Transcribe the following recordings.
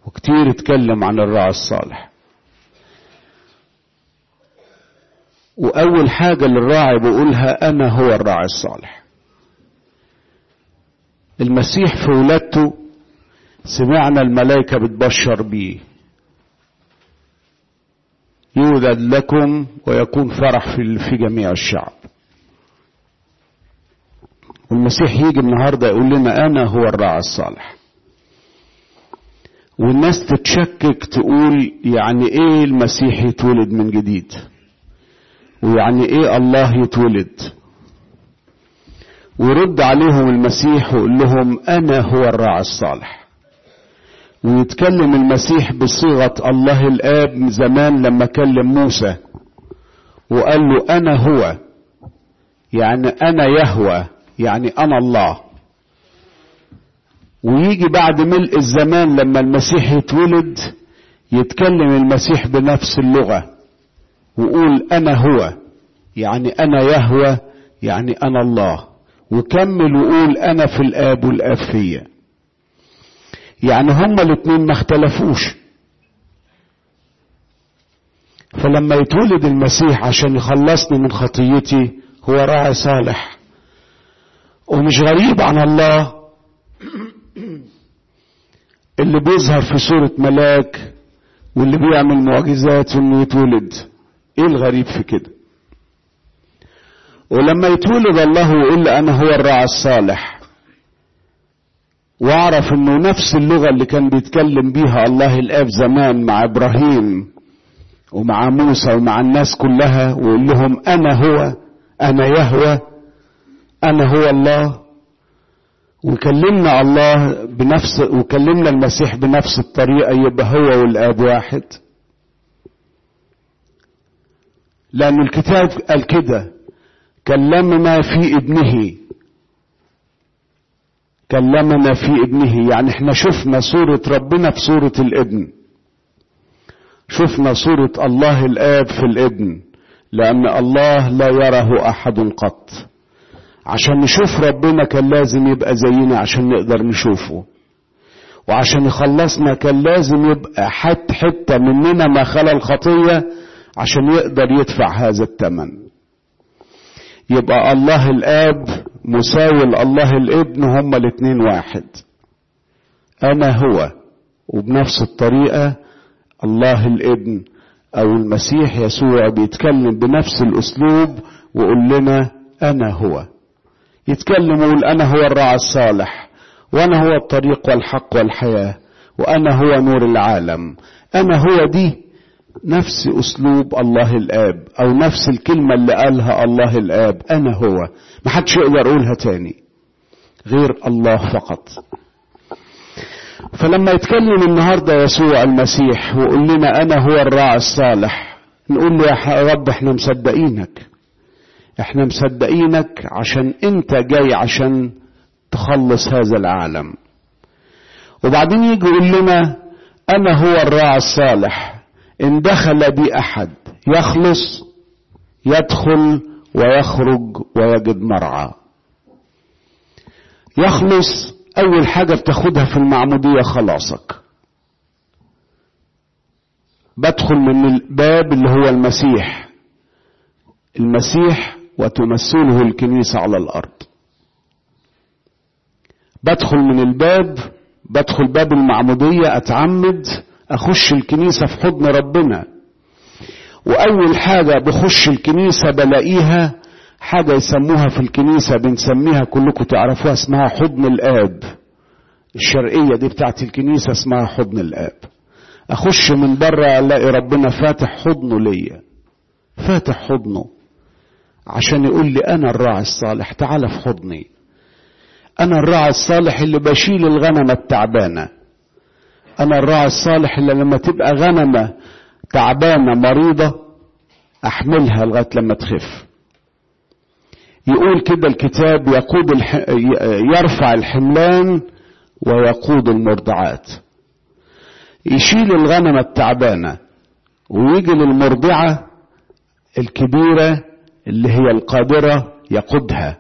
وكتير اتكلم عن الراعي الصالح وأول حاجة للراعي بقولها أنا هو الراعي الصالح المسيح في ولادته سمعنا الملائكة بتبشر بيه يولد لكم ويكون فرح في في جميع الشعب والمسيح يجي النهارده يقول لنا انا هو الراعي الصالح والناس تتشكك تقول يعني ايه المسيح يتولد من جديد ويعني ايه الله يتولد ويرد عليهم المسيح ويقول لهم انا هو الراعي الصالح ويتكلم المسيح بصيغة الله الآب زمان لما كلم موسى وقال له أنا هو يعني أنا يهوى يعني أنا الله ويجي بعد ملء الزمان لما المسيح يتولد يتكلم المسيح بنفس اللغة ويقول أنا هو يعني أنا يهوى يعني أنا الله وكمل وقول أنا في الآب والآب فيا يعني هما الاتنين ما اختلفوش فلما يتولد المسيح عشان يخلصني من خطيتي هو راعي صالح ومش غريب عن الله اللي بيظهر في صورة ملاك واللي بيعمل معجزات انه يتولد ايه الغريب في كده ولما يتولد الله ويقول لي انا هو الراعي الصالح واعرف انه نفس اللغة اللي كان بيتكلم بيها الله الاب زمان مع ابراهيم ومع موسى ومع الناس كلها ويقول لهم انا هو انا يهوى انا هو الله وكلمنا الله بنفس وكلمنا المسيح بنفس الطريقة يبقى هو والاب واحد لأن الكتاب قال كده كلمنا في ابنه كلمنا في ابنه يعني احنا شفنا صورة ربنا في صورة الابن شفنا صورة الله الآب في الابن لأن الله لا يره أحد قط عشان نشوف ربنا كان لازم يبقى زينا عشان نقدر نشوفه وعشان يخلصنا كان لازم يبقى حت حتة مننا ما خلا الخطية عشان يقدر يدفع هذا الثمن يبقى الله الآب مساوي الله الابن هما الاتنين واحد أنا هو وبنفس الطريقة الله الابن أو المسيح يسوع بيتكلم بنفس الأسلوب ويقول لنا أنا هو يتكلم ويقول أنا هو الراعي الصالح وأنا هو الطريق والحق والحياة وأنا هو نور العالم أنا هو دي نفس أسلوب الله الآب أو نفس الكلمة اللي قالها الله الآب أنا هو ما حدش يقدر يقولها تاني غير الله فقط فلما يتكلم النهارده يسوع المسيح ويقول لنا أنا هو الراعي الصالح نقول له يا رب احنا مصدقينك احنا مصدقينك عشان انت جاي عشان تخلص هذا العالم وبعدين يجي يقول لنا انا هو الراعي الصالح ان دخل بي احد يخلص يدخل ويخرج ويجد مرعى يخلص اول حاجه بتاخدها في المعموديه خلاصك بدخل من الباب اللي هو المسيح المسيح وتمثله الكنيسة على الأرض بدخل من الباب بدخل باب المعمودية أتعمد أخش الكنيسة في حضن ربنا وأول حاجة بخش الكنيسة بلاقيها حاجة يسموها في الكنيسة بنسميها كلكم تعرفوها اسمها حضن الآب الشرقية دي بتاعت الكنيسة اسمها حضن الآب أخش من بره ألاقي ربنا فاتح حضنه ليا فاتح حضنه عشان يقول لي انا الراعي الصالح تعال في حضني انا الراعي الصالح اللي بشيل الغنمة التعبانة انا الراعي الصالح اللي لما تبقى غنمة تعبانة مريضة احملها لغاية لما تخف يقول كده الكتاب يقود الح... يرفع الحملان ويقود المرضعات يشيل الغنمة التعبانة ويجي للمرضعة الكبيرة اللي هي القادرة يقودها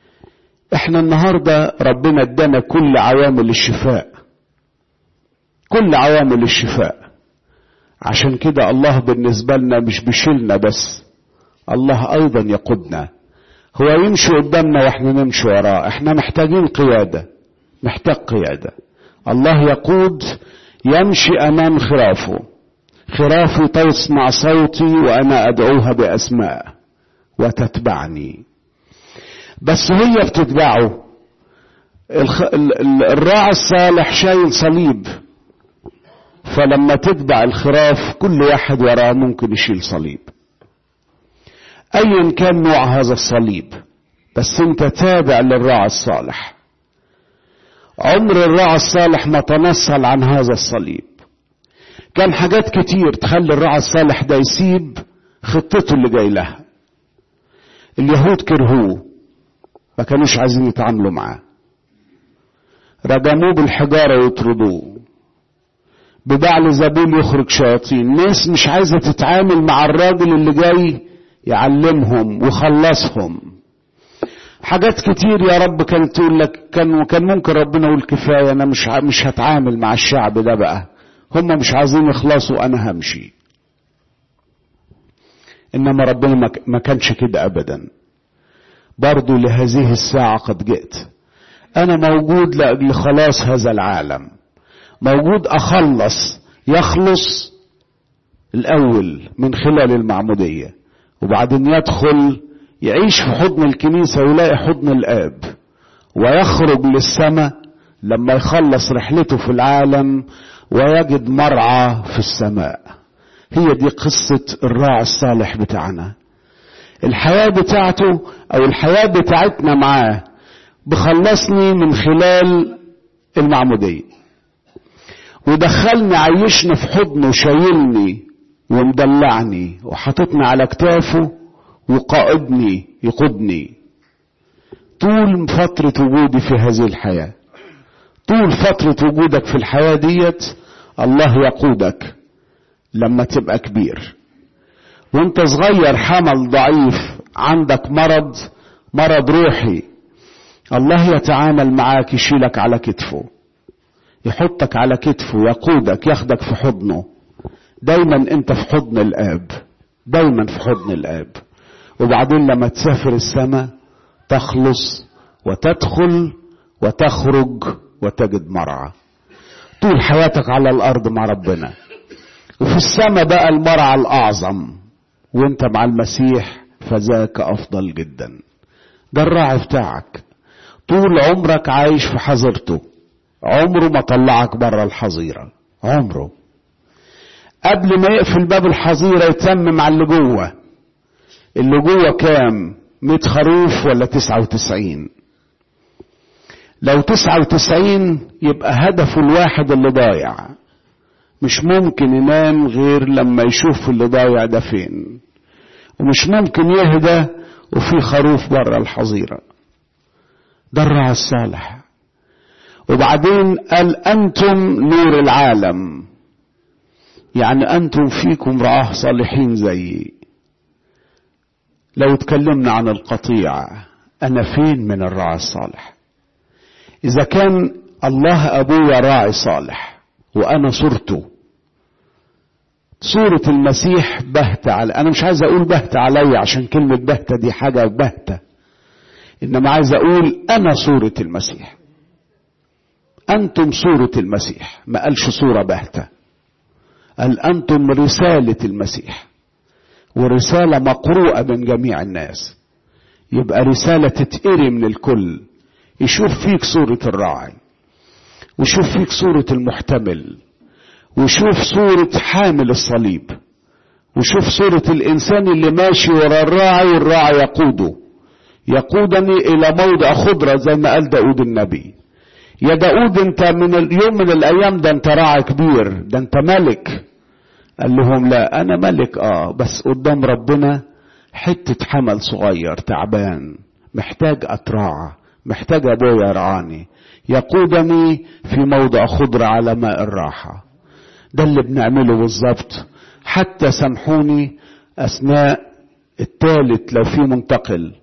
احنا النهاردة ربنا ادانا كل عوامل الشفاء كل عوامل الشفاء عشان كده الله بالنسبة لنا مش بيشيلنا بس الله أيضا يقودنا هو يمشي قدامنا واحنا نمشي وراه احنا محتاجين قيادة محتاج قيادة الله يقود يمشي أمام خرافه خرافي تسمع صوتي وأنا أدعوها بأسماء وتتبعني بس هي بتتبعه الخ... الراعي الصالح شايل صليب فلما تتبع الخراف كل واحد وراه ممكن يشيل صليب ايا كان نوع هذا الصليب بس انت تابع للراعي الصالح عمر الراعي الصالح ما تنصل عن هذا الصليب كان حاجات كتير تخلي الراعي الصالح ده يسيب خطته اللي جاي لها اليهود كرهوه ما كانوش عايزين يتعاملوا معاه رجموه بالحجارة ويطردوه ببعل زبون يخرج شياطين ناس مش عايزة تتعامل مع الراجل اللي جاي يعلمهم وخلصهم حاجات كتير يا رب كانت تقول لك كان كان ممكن ربنا يقول كفايه انا مش مش هتعامل مع الشعب ده بقى هم مش عايزين يخلصوا انا همشي انما ربنا ما كانش كده ابدا برضو لهذه الساعه قد جئت انا موجود لاجل خلاص هذا العالم موجود اخلص يخلص الاول من خلال المعموديه وبعدين يدخل يعيش في حضن الكنيسة ويلاقي حضن الآب ويخرج للسماء لما يخلص رحلته في العالم ويجد مرعى في السماء هي دي قصة الراعي الصالح بتاعنا الحياة بتاعته أو الحياة بتاعتنا معاه بخلصني من خلال المعمودية ودخلني عيشني في حضنه وشايلني ومدلعني وحاططني على كتافه وقائدني يقودني طول فترة وجودي في هذه الحياة طول فترة وجودك في الحياة ديت الله يقودك لما تبقى كبير وانت صغير حمل ضعيف عندك مرض مرض روحي الله يتعامل معاك يشيلك على كتفه يحطك على كتفه يقودك ياخدك في حضنه دايما انت في حضن الاب دايما في حضن الاب وبعدين لما تسافر السماء تخلص وتدخل وتخرج وتجد مرعى طول حياتك على الارض مع ربنا وفي السماء بقى المرعى الاعظم وانت مع المسيح فذاك افضل جدا ده الراعي بتاعك طول عمرك عايش في حظيرته عمره ما طلعك بره الحظيره عمره قبل ما يقفل باب الحظيره يتمم على اللي جوه اللي جوه كام مئة خروف ولا تسعة وتسعين لو تسعة وتسعين يبقى هدفه الواحد اللي ضايع مش ممكن ينام غير لما يشوف اللي ضايع ده فين ومش ممكن يهدى وفي خروف بره الحظيرة ده الراعي الصالح وبعدين قال أنتم نور العالم يعني أنتم فيكم رعاه صالحين زيي لو اتكلمنا عن القطيع انا فين من الراعي الصالح اذا كان الله ابويا راعي صالح وانا صورته صورة المسيح بهتة على أنا مش عايز أقول بهتة عليا عشان كلمة بهتة دي حاجة بهتة إنما عايز أقول أنا صورة المسيح أنتم صورة المسيح ما قالش صورة بهتة قال أنتم رسالة المسيح ورسالة مقروءة من جميع الناس يبقى رسالة تتقري من الكل يشوف فيك صورة الراعي ويشوف فيك صورة المحتمل ويشوف صورة حامل الصليب ويشوف صورة الإنسان اللي ماشي ورا الراعي والراعي يقوده يقودني إلى موضع خضرة زي ما قال داود النبي يا داود انت من اليوم من الأيام ده انت راعي كبير ده انت ملك قال لهم لا انا ملك اه بس قدام ربنا حتة حمل صغير تعبان محتاج اتراعى محتاج ابويا يرعاني يقودني في موضع خضرة على ماء الراحة ده اللي بنعمله بالظبط حتى سامحوني اثناء الثالث لو في منتقل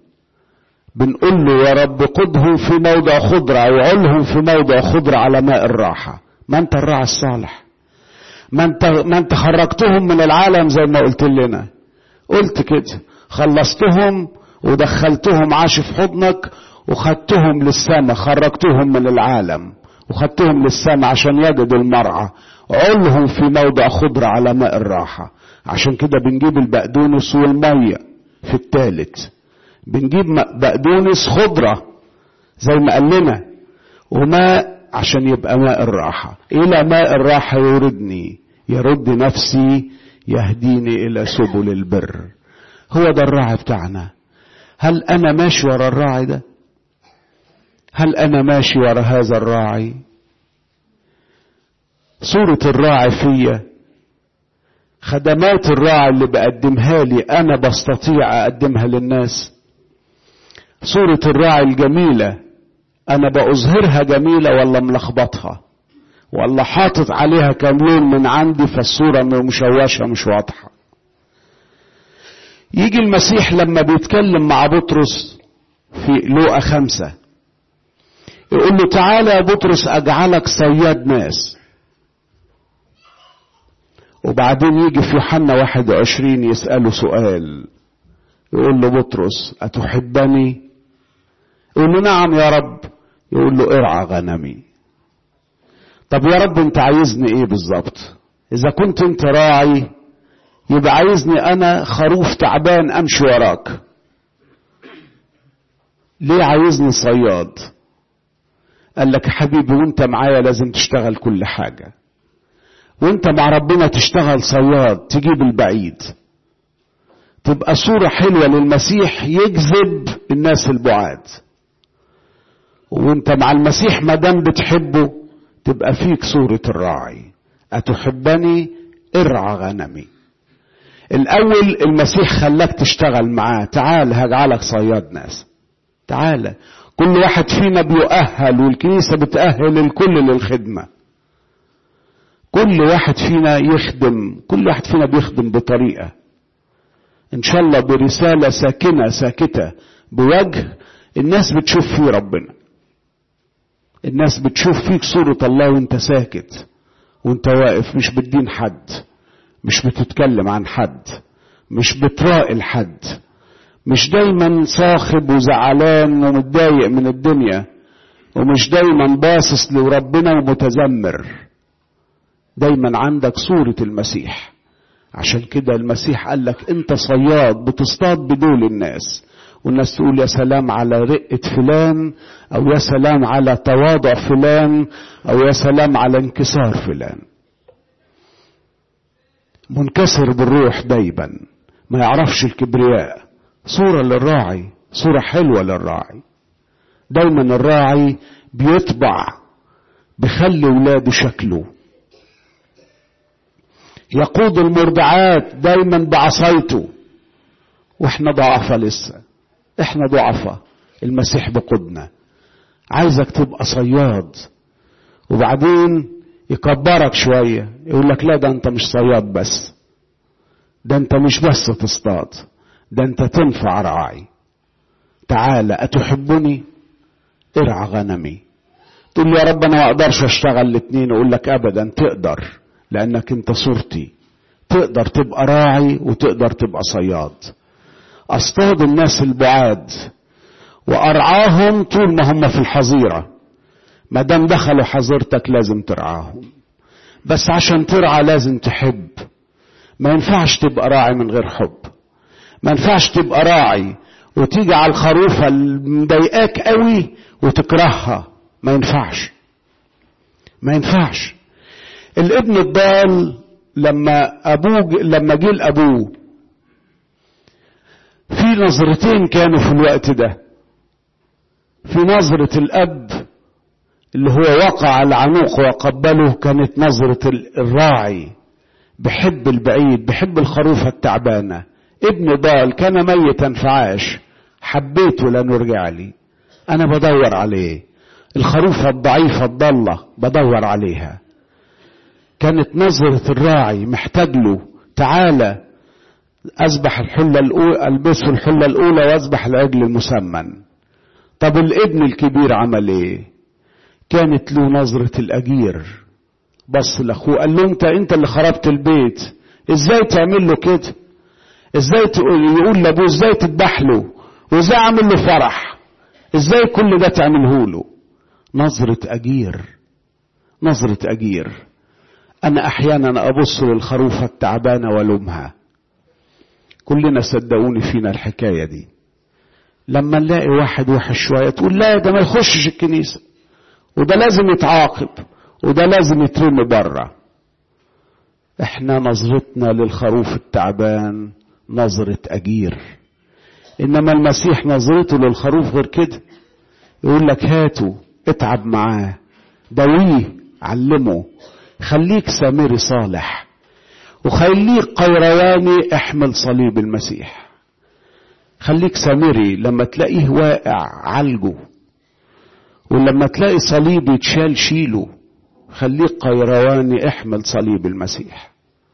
بنقول له يا رب قدهم في موضع خضرة او علهم في موضع خضرة على ماء الراحة ما انت الراعي الصالح ما انت ما انت خرجتهم من العالم زي ما قلت لنا قلت كده خلصتهم ودخلتهم عاش في حضنك وخدتهم للسماء خرجتهم من العالم وخدتهم للسماء عشان يجدوا المرعى علهم في موضع خضرة على ماء الراحة عشان كده بنجيب البقدونس والمية في الثالث بنجيب بقدونس خضرة زي ما قال لنا وماء عشان يبقى ماء الراحة إلى ماء الراحة يردني يرد نفسي يهديني إلى سبل البر هو ده الراعي بتاعنا هل أنا ماشي ورا الراعي ده هل أنا ماشي ورا هذا الراعي صورة الراعي فيا خدمات الراعي اللي بقدمها لي أنا بستطيع أقدمها للناس صورة الراعي الجميلة أنا بأظهرها جميلة ولا ملخبطها ولا حاطط عليها كام لون من عندي فالصورة مشوشة مش واضحة يجي المسيح لما بيتكلم مع بطرس في لوقا خمسة يقول له تعالى يا بطرس أجعلك صياد ناس وبعدين يجي في يوحنا 21 يسأله سؤال يقول له بطرس أتحبني يقول له نعم يا رب يقول له ارعى غنمي طب يا رب انت عايزني ايه بالظبط اذا كنت انت راعي يبقى عايزني انا خروف تعبان امشي وراك ليه عايزني صياد قال لك يا حبيبي وانت معايا لازم تشتغل كل حاجه وانت مع ربنا تشتغل صياد تجيب البعيد تبقى صورة حلوة للمسيح يجذب الناس البعاد وانت مع المسيح ما دام بتحبه تبقى فيك صورة الراعي أتحبني ارعى غنمي الأول المسيح خلاك تشتغل معاه تعال هجعلك صياد ناس تعال كل واحد فينا بيؤهل والكنيسة بتأهل الكل للخدمة كل واحد فينا يخدم كل واحد فينا بيخدم بطريقة ان شاء الله برسالة ساكنة ساكتة بوجه الناس بتشوف فيه ربنا الناس بتشوف فيك صورة الله وانت ساكت وانت واقف مش بتدين حد مش بتتكلم عن حد مش بترائي لحد مش دايما صاخب وزعلان ومتضايق من الدنيا ومش دايما باصص لربنا ومتذمر دايما عندك صورة المسيح عشان كده المسيح قال لك انت صياد بتصطاد بدول الناس والناس تقول يا سلام على رقة فلان او يا سلام على تواضع فلان او يا سلام على انكسار فلان منكسر بالروح دايما ما يعرفش الكبرياء صورة للراعي صورة حلوة للراعي دايما الراعي بيطبع بخلي ولاده شكله يقود المرضعات دايما بعصايته واحنا ضعفة لسه احنا ضعفة المسيح بقودنا عايزك تبقى صياد وبعدين يكبرك شوية يقول لك لا ده انت مش صياد بس ده انت مش بس تصطاد ده انت تنفع راعي تعالى اتحبني ارعى غنمي تقول لي يا رب انا ما اقدرش اشتغل الاثنين اقول لك ابدا تقدر لانك انت صورتي تقدر تبقى راعي وتقدر تبقى صياد اصطاد الناس البعاد وارعاهم طول ما هم في الحظيره ما دام دخلوا حظيرتك لازم ترعاهم بس عشان ترعى لازم تحب ما ينفعش تبقى راعي من غير حب ما ينفعش تبقى راعي وتيجي على الخروفه المضايقاك قوي وتكرهها ما ينفعش ما ينفعش الابن الضال لما ابوه لما جه لابوه في نظرتين كانوا في الوقت ده في نظرة الأب اللي هو وقع على عنوقه وقبله كانت نظرة الراعي بحب البعيد بحب الخروفة التعبانة ابن ضال كان ميتا فعاش حبيته لأنه رجع لي أنا بدور عليه الخروفة الضعيفة الضالة بدور عليها كانت نظرة الراعي محتاج له تعالى أذبح الحلة الأولى ألبسه الحلة الأولى وأذبح العجل المسمن طب الابن الكبير عمل إيه؟ كانت له نظرة الأجير بص لاخوه قال له انت انت اللي خربت البيت ازاي تعمل له كده ازاي تقول يقول لابوه ازاي تذبح له وازاي اعمل له فرح ازاي كل ده تعمله له نظرة اجير نظرة اجير انا احيانا ابص للخروفة التعبانة والومها كلنا صدقوني فينا الحكاية دي لما نلاقي واحد وحش شوية تقول لا ده ما يخشش الكنيسة وده لازم يتعاقب وده لازم يترمي بره احنا نظرتنا للخروف التعبان نظرة أجير إنما المسيح نظرته للخروف غير كده يقول لك هاته اتعب معاه دويه علمه خليك سامري صالح وخليك قيرواني احمل صليب المسيح خليك سامري لما تلاقيه واقع عالجه ولما تلاقي صليب يتشال شيله خليك قيرواني احمل صليب المسيح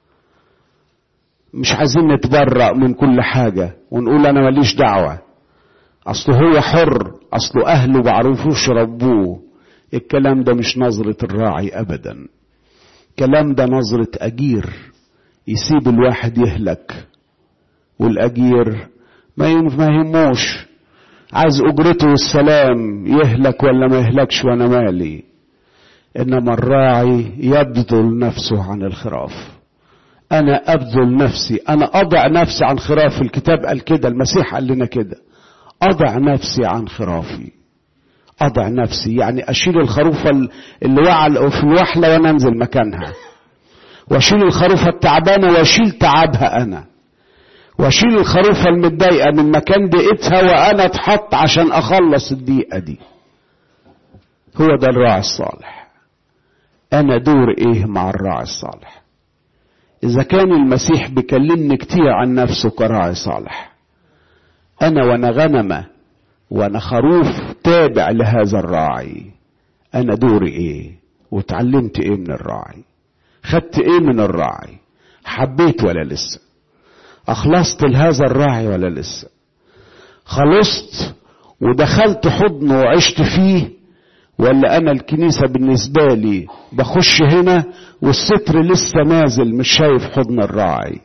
مش عايزين نتبرأ من كل حاجة ونقول أنا ماليش دعوة أصله هو حر أصله أهله بعرفوش ربوه الكلام ده مش نظرة الراعي أبدا الكلام ده نظرة أجير يسيب الواحد يهلك والأجير ما يهموش عايز أجرته والسلام يهلك ولا ما يهلكش وأنا مالي إنما الراعي يبذل نفسه عن الخراف انا ابذل نفسي انا اضع نفسي عن خرافي الكتاب قال كده المسيح قال لنا كده اضع نفسي عن خرافي اضع نفسي يعني اشيل الخروفه اللي وقع في الوحله وانا انزل مكانها واشيل الخروفه التعبانه واشيل تعبها انا واشيل الخروفه المتضايقه من مكان ضيقتها وانا اتحط عشان اخلص الضيقه دي هو ده الراعي الصالح انا دور ايه مع الراعي الصالح إذا كان المسيح بيكلمني كتير عن نفسه كراعي صالح أنا وأنا غنمة وأنا خروف تابع لهذا الراعي أنا دوري إيه وتعلمت إيه من الراعي خدت إيه من الراعي حبيت ولا لسه أخلصت لهذا الراعي ولا لسه خلصت ودخلت حضنه وعشت فيه ولا انا الكنيسة بالنسبة لي بخش هنا والستر لسه نازل مش شايف حضن الراعي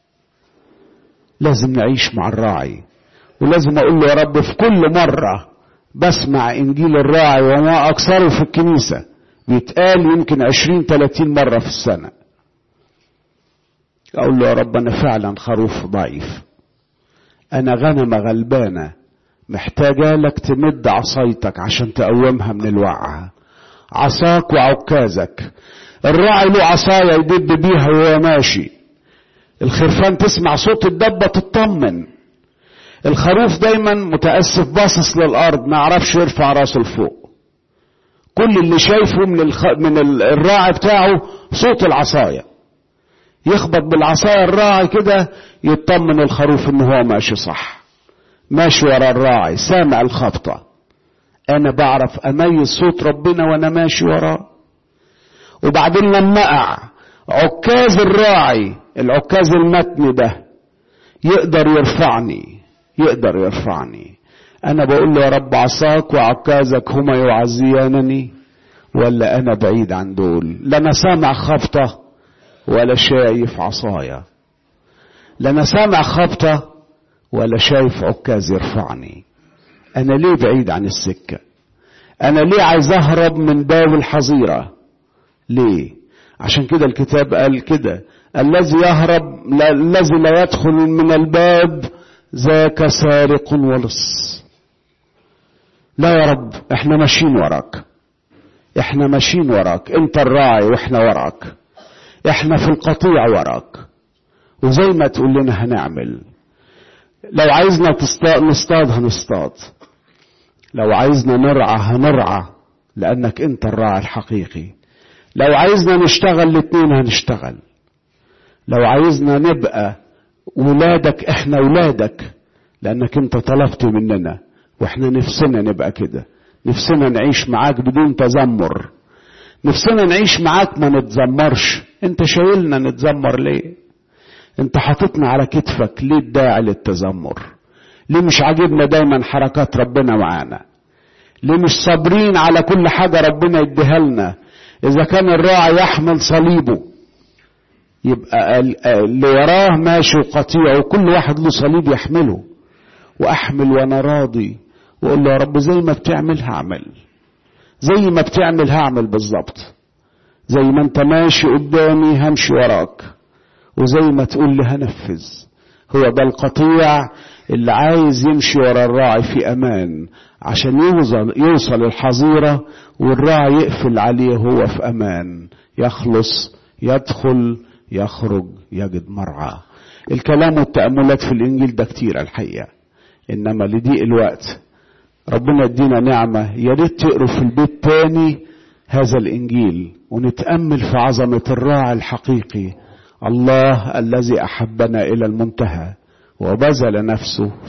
لازم نعيش مع الراعي ولازم اقول له يا رب في كل مرة بسمع انجيل الراعي وما اكثره في الكنيسة بيتقال يمكن عشرين تلاتين مرة في السنة اقول له يا رب انا فعلا خروف ضعيف انا غنمة غلبانة محتاجة لك تمد عصايتك عشان تقومها من الوقعة عصاك وعكازك الراعي له عصاية يدب بيها وهو ماشي الخرفان تسمع صوت الدبة تطمن الخروف دايما متأسف باصص للأرض ما يعرفش يرفع راسه لفوق كل اللي شايفه من, الخ... من الراعي بتاعه صوت العصاية يخبط بالعصاية الراعي كده يطمن الخروف ان هو ماشي صح ماشي ورا الراعي سامع الخبطة أنا بعرف أميز صوت ربنا وأنا ماشي وراه وبعدين لما أقع عكاز الراعي العكاز المتني ده يقدر يرفعني يقدر يرفعني أنا بقول له يا رب عصاك وعكازك هما يعزيانني ولا أنا بعيد عن دول لا أنا سامع خبطة ولا شايف عصايا لا أنا سامع خبطة ولا شايف عكاز يرفعني انا ليه بعيد عن السكة انا ليه عايز اهرب من باب الحظيرة ليه عشان كده الكتاب قال كده الذي يهرب لا الذي لا يدخل من الباب ذاك سارق ولص لا يا رب احنا ماشيين وراك احنا ماشيين وراك انت الراعي واحنا وراك احنا في القطيع وراك وزي ما تقول لنا هنعمل لو عايزنا تصطاد نصطاد هنصطاد لو عايزنا نرعى هنرعى لانك انت الراعي الحقيقي لو عايزنا نشتغل الاتنين هنشتغل لو عايزنا نبقى ولادك احنا ولادك لانك انت طلبت مننا واحنا نفسنا نبقى كده نفسنا نعيش معاك بدون تذمر نفسنا نعيش معاك ما نتذمرش انت شايلنا نتذمر ليه انت حاططنا على كتفك ليه الداعي للتذمر ليه مش عاجبنا دايما حركات ربنا معانا ليه مش صابرين على كل حاجة ربنا يديها لنا إذا كان الراعي يحمل صليبه يبقى اللي وراه ماشي وقطيع وكل واحد له صليب يحمله وأحمل وأنا راضي وأقول له يا رب زي ما بتعمل هعمل زي ما بتعمل هعمل بالظبط زي ما انت ماشي قدامي همشي وراك وزي ما تقول لي هنفذ هو ده القطيع اللي عايز يمشي ورا الراعي في امان عشان يوصل يوصل الحظيره والراعي يقفل عليه هو في امان يخلص يدخل يخرج يجد مرعى الكلام والتاملات في الانجيل ده كتير الحقيقه انما لضيق الوقت ربنا يدينا نعمه يا ريت تقروا في البيت تاني هذا الانجيل ونتامل في عظمه الراعي الحقيقي الله الذي احبنا الى المنتهى وبذل نفسه